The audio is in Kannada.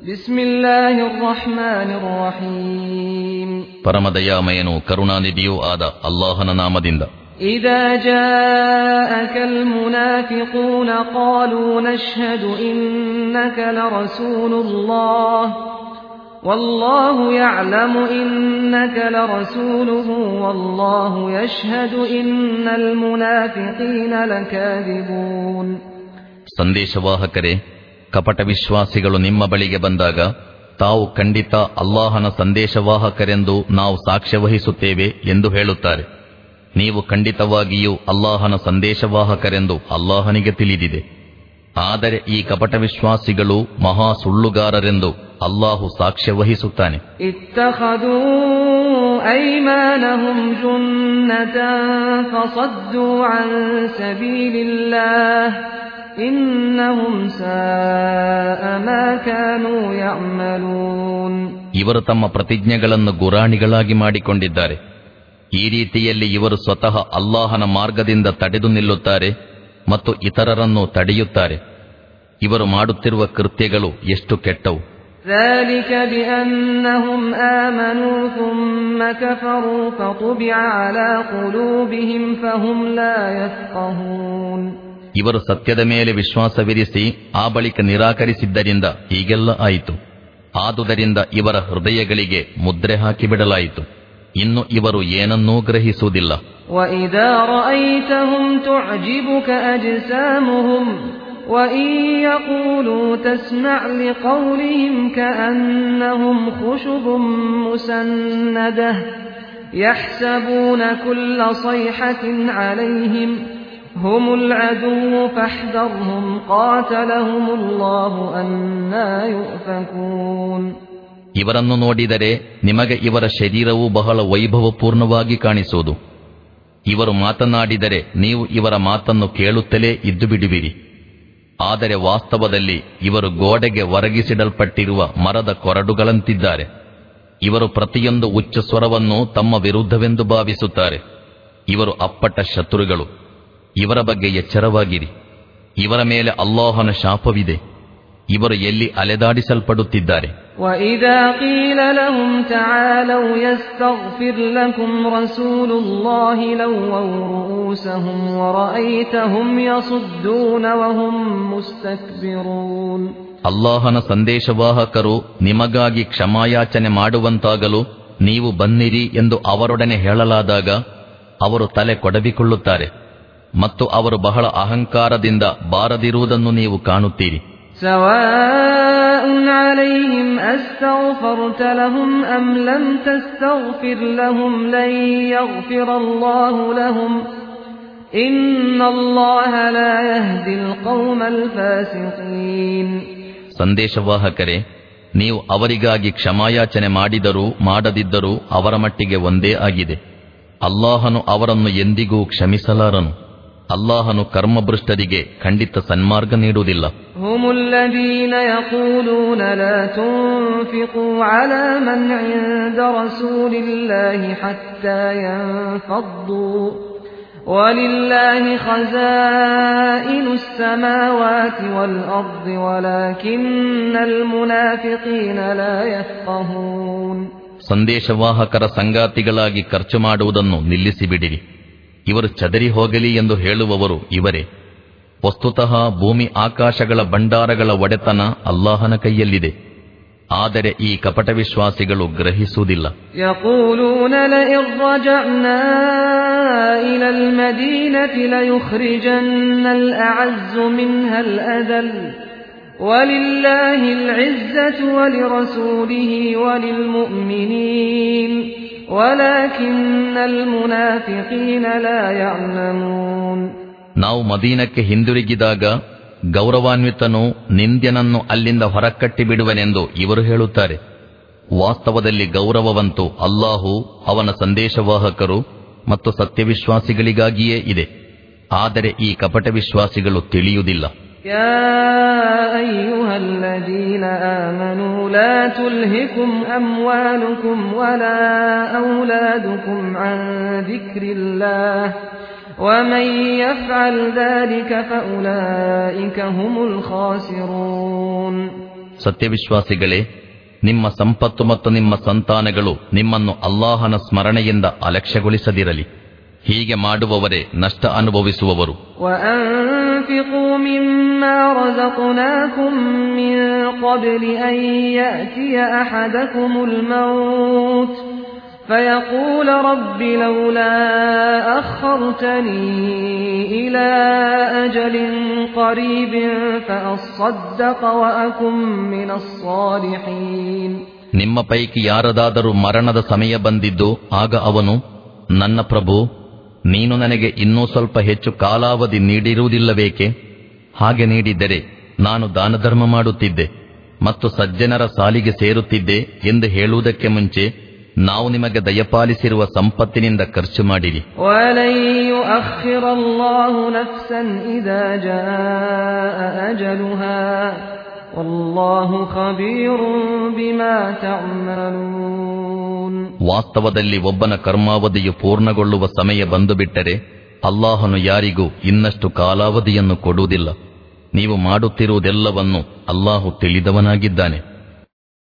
بسم الله الرحمن الرحيم ಪರಮದಯಾಮಯನು ಕರುಣಾನಿಧಿಯೂ ಆದ ಅಲ್ಲಾಹನ ನಾಮದಿಂದ إذا جاءك المنافقون قالوا نشهد إنك لرسول الله والله يعلم إنك لرسوله والله يشهد إن المنافقين لكاذبون ಸಂದೇಶವಾಹಕರೇ ಕಪಟ ವಿಶ್ವಾಸಿಗಳು ನಿಮ್ಮ ಬಳಿಗೆ ಬಂದಾಗ ತಾವು ಖಂಡಿತ ಅಲ್ಲಾಹನ ಸಂದೇಶವಾಹಕರೆಂದು ನಾವು ಸಾಕ್ಷ್ಯ ವಹಿಸುತ್ತೇವೆ ಎಂದು ಹೇಳುತ್ತಾರೆ ನೀವು ಖಂಡಿತವಾಗಿಯೂ ಅಲ್ಲಾಹನ ಸಂದೇಶವಾಹಕರೆಂದು ಅಲ್ಲಾಹನಿಗೆ ತಿಳಿದಿದೆ ಆದರೆ ಈ ಕಪಟ ವಿಶ್ವಾಸಿಗಳು ಮಹಾ ಸುಳ್ಳುಗಾರರೆಂದು ಅಲ್ಲಾಹು ಸಾಕ್ಷ್ಯ ವಹಿಸುತ್ತಾನೆ اتخذوا أيمانهم جنة فصدوا عن سبيل الله إنهم ساء ما كانوا يعملون ಇವರು ತಮ್ಮ ಪ್ರತಿಜ್ಞೆಗಳನ್ನು ಗುರಾಣಿಗಳಾಗಿ ಮಾಡಿಕೊಂಡಿದ್ದಾರೆ ಈ ರೀತಿಯಲ್ಲಿ ಇವರು ಸ್ವತಃ ಅಲ್ಲಾಹನ ಮಾರ್ಗದಿಂದ ತಡೆದು ನಿಲ್ಲುತ್ತಾರೆ ಮತ್ತು ಇತರರನ್ನು ತಡೆಯುತ್ತಾರೆ ಇವರು ಮಾಡುತ್ತಿರುವ ಕೃತ್ಯಗಳು ಎಷ್ಟು ಕೆಟ್ಟವು ذلك بأنهم آمنوا ثم كفروا فطبع على قلوبهم فهم لا يفقهون ಇವರು ಸತ್ಯದ ಮೇಲೆ ವಿಶ್ವಾಸವಿರಿಸಿ ಆ ಬಳಿಕ ನಿರಾಕರಿಸಿದ್ದರಿಂದ ಹೀಗೆಲ್ಲ ಆಯಿತು ಆದುದರಿಂದ ಇವರ ಹೃದಯಗಳಿಗೆ ಮುದ್ರೆ ಹಾಕಿಬಿಡಲಾಯಿತು ಇನ್ನು ಇವರು ಏನನ್ನೂ ಗ್ರಹಿಸುವುದಿಲ್ಲ وإذا رأيتهم تعجبك أجسامهم وإن يقولوا تسمع لقولهم كأنهم خشب مسندة يحسبون كل صيحة عليهم هم العدو فاحذرهم قاتلهم الله أنا يؤفكون ಇವರನ್ನು ನೋಡಿದರೆ ನಿಮಗೆ ಇವರ ಶರೀರವು ಬಹಳ ವೈಭವಪೂರ್ಣವಾಗಿ ಕಾಣಿಸುವುದು ಇವರು ಮಾತನಾಡಿದರೆ ನೀವು ಇವರ ಮಾತನ್ನು ಕೇಳುತ್ತಲೇ ಇದ್ದು ಬಿಡುವಿರಿ ಆದರೆ ವಾಸ್ತವದಲ್ಲಿ ಇವರು ಗೋಡೆಗೆ ಒರಗಿಸಿಡಲ್ಪಟ್ಟಿರುವ ಮರದ ಕೊರಡುಗಳಂತಿದ್ದಾರೆ ಇವರು ಪ್ರತಿಯೊಂದು ಉಚ್ಚ ಸ್ವರವನ್ನು ತಮ್ಮ ವಿರುದ್ಧವೆಂದು ಭಾವಿಸುತ್ತಾರೆ ಇವರು ಅಪ್ಪಟ ಶತ್ರುಗಳು ಇವರ ಬಗ್ಗೆ ಎಚ್ಚರವಾಗಿರಿ ಇವರ ಮೇಲೆ ಅಲ್ಲಾಹನ ಶಾಪವಿದೆ ಇವರು ಎಲ್ಲಿ ಅಲೆದಾಡಿಸಲ್ಪಡುತ್ತಿದ್ದಾರೆ وإذا قيل لهم تعالوا يستغفر لكم رسول الله لووا رؤوسهم ورأيتهم يصدون وهم مستكبرون ಅಲ್ಲಾಹನ ಸಂದೇಶವಾಹಕರು ನಿಮಗಾಗಿ ಕ್ಷಮಾಯಾಚನೆ ಮಾಡುವಂತಾಗಲು ನೀವು ಬನ್ನಿರಿ ಎಂದು ಅವರೊಡನೆ ಹೇಳಲಾದಾಗ ಅವರು ತಲೆ ಕೊಡವಿಕೊಳ್ಳುತ್ತಾರೆ ಮತ್ತು ಅವರು ಬಹಳ ಅಹಂಕಾರದಿಂದ ಬಾರದಿರುವುದನ್ನು ನೀವು ಕಾಣುತ್ತೀರಿ سواء عليهم أستغفرت لهم أم لم تستغفر لهم لن يغفر الله لهم إن الله لا يهدي القوم الفاسقين ಸಂದೇಶವಾಹಕರೇ ನೀವು ಅವರಿಗಾಗಿ ಕ್ಷಮಾಯಾಚನೆ ಮಾಡಿದರೂ ಮಾಡದಿದ್ದರೂ ಅವರ ಮಟ್ಟಿಗೆ ಒಂದೇ ಆಗಿದೆ ಅಲ್ಲಾಹನು ಅವರನ್ನು ಎಂದಿಗೂ ಕ್ಷಮಿಸಲಾರನು ಅಲ್ಲಾಹನು ಕರ್ಮಭೃಷ್ಟರಿಗೆ ಖಂಡಿತ ಸನ್ಮಾರ್ಗ ನೀಡುವುದಿಲ್ಲ هم الذين يقولون لا تنفقوا على من عند رسول الله حتى ينفضوا ولله خزائن السماوات والأرض ولكن المنافقين لا يفقهون ಸಂದೇಶವಾಹಕರ ಸಂಗಾತಿಗಳಾಗಿ ಖರ್ಚು ಮಾಡುವುದನ್ನು ನಿಲ್ಲಿಸಿಬಿಡಿರಿ ಇವರು ಚದರಿ ಹೋಗಲಿ ಎಂದು ಹೇಳುವವರು ಇವರೇ ವಸ್ತುತಃ ಭೂಮಿ ಆಕಾಶಗಳ ಭಂಡಾರಗಳ ಒಡೆತನ ಅಲ್ಲಾಹನ ಕೈಯಲ್ಲಿದೆ ಆದರೆ ಈ ಕಪಟ ವಿಶ್ವಾಸಿಗಳು ಗ್ರಹಿಸುವುದಿಲ್ಲ يقولون لئن رجعنا إلى المدينة ليخرجن الأعز منها الأذل ولله العزة ولرسوله وللمؤمنين ولكن المنافقين لا يعلمون ನಾವು ಮದೀನಕ್ಕೆ ಹಿಂದಿರುಗಿದಾಗ ಗೌರವಾನ್ವಿತನು ನಿಂದ್ಯನನ್ನು ಅಲ್ಲಿಂದ ಹೊರಕಟ್ಟಿ ಬಿಡುವನೆಂದು ಇವರು ಹೇಳುತ್ತಾರೆ ವಾಸ್ತವದಲ್ಲಿ ಗೌರವವಂತೂ ಅಲ್ಲಾಹು ಅವನ ಸಂದೇಶವಾಹಕರು ಮತ್ತು ಸತ್ಯವಿಶ್ವಾಸಿಗಳಿಗಾಗಿಯೇ ಇದೆ ಆದರೆ ಈ ಕಪಟ ವಿಶ್ವಾಸಿಗಳು ತಿಳಿಯುವುದಿಲ್ಲ يا أيها الذين آمنوا لا تلهكم أموالكم ولا أولادكم عن ذكر الله ومن يفعل ذلك فأولئك هم الخاسرون ಸತ್ಯವಿಶ್ವಾಸಿಗಳೇ ನಿಮ್ಮ ಸಂಪತ್ತು ಮತ್ತು ನಿಮ್ಮ ಸಂತಾನಗಳು ನಿಮ್ಮನ್ನು ಅಲ್ಲಾಹನ ಸ್ಮರಣೆಯಿಂದ ಅಲಕ್ಷ್ಯಗೊಳಿಸದಿರಲಿ ಹೀಗೆ ಮಾಡುವವರೇ ನಷ್ಟ ಅನುಭವಿಸುವವರು وأنفقوا مما رزقناكم من قبل أن يأتي أحدكم الموت فيقول رب لولا أخرتني إلى أجل قريب فأصدق وأكن من الصالحين ನಿಮ್ಮ ಪೈಕಿ ಯಾರದಾದರೂ ಮರಣದ ಸಮಯ ಬಂದಿದ್ದು ಆಗ ಅವನು ನನ್ನ ಪ್ರಭು ನೀನು ನನಗೆ ಇನ್ನೂ ಸ್ವಲ್ಪ ಹೆಚ್ಚು ಕಾಲಾವಧಿ ನೀಡಿರುವುದಿಲ್ಲಬೇಕೆ ಹಾಗೆ ನೀಡಿದ್ದರೆ ನಾನು ದಾನಧರ್ಮ ಮಾಡುತ್ತಿದ್ದೆ ಮತ್ತು ಸಜ್ಜನರ ಸಾಲಿಗೆ ಸೇರುತ್ತಿದ್ದೆ ಎಂದು ಹೇಳುವುದಕ್ಕೆ ಮುಂಚೆ ನಾವು ನಿಮಗೆ ದಯಪಾಲಿಸಿರುವ ಸಂಪತ್ತಿನಿಂದ ಖರ್ಚು ಮಾಡಿರಿ ولن يؤخر الله نفسا إذا جاء أجلها والله خبير بما تعملون ವಾಸ್ತವದಲ್ಲಿ ಒಬ್ಬನ ಕರ್ಮಾವಧಿಯು ಪೂರ್ಣಗೊಳ್ಳುವ ಸಮಯ ಬಂದುಬಿಟ್ಟರೆ ಅಲ್ಲಾಹನು ಯಾರಿಗೂ ಇನ್ನಷ್ಟು ಕಾಲಾವಧಿಯನ್ನು ಕೊಡುವುದಿಲ್ಲ ನೀವು ಮಾಡುತ್ತಿರುವುದೆಲ್ಲವನ್ನು ಅಲ್ಲಾಹು ತಿಳಿದವನಾಗಿದ್ದಾನೆ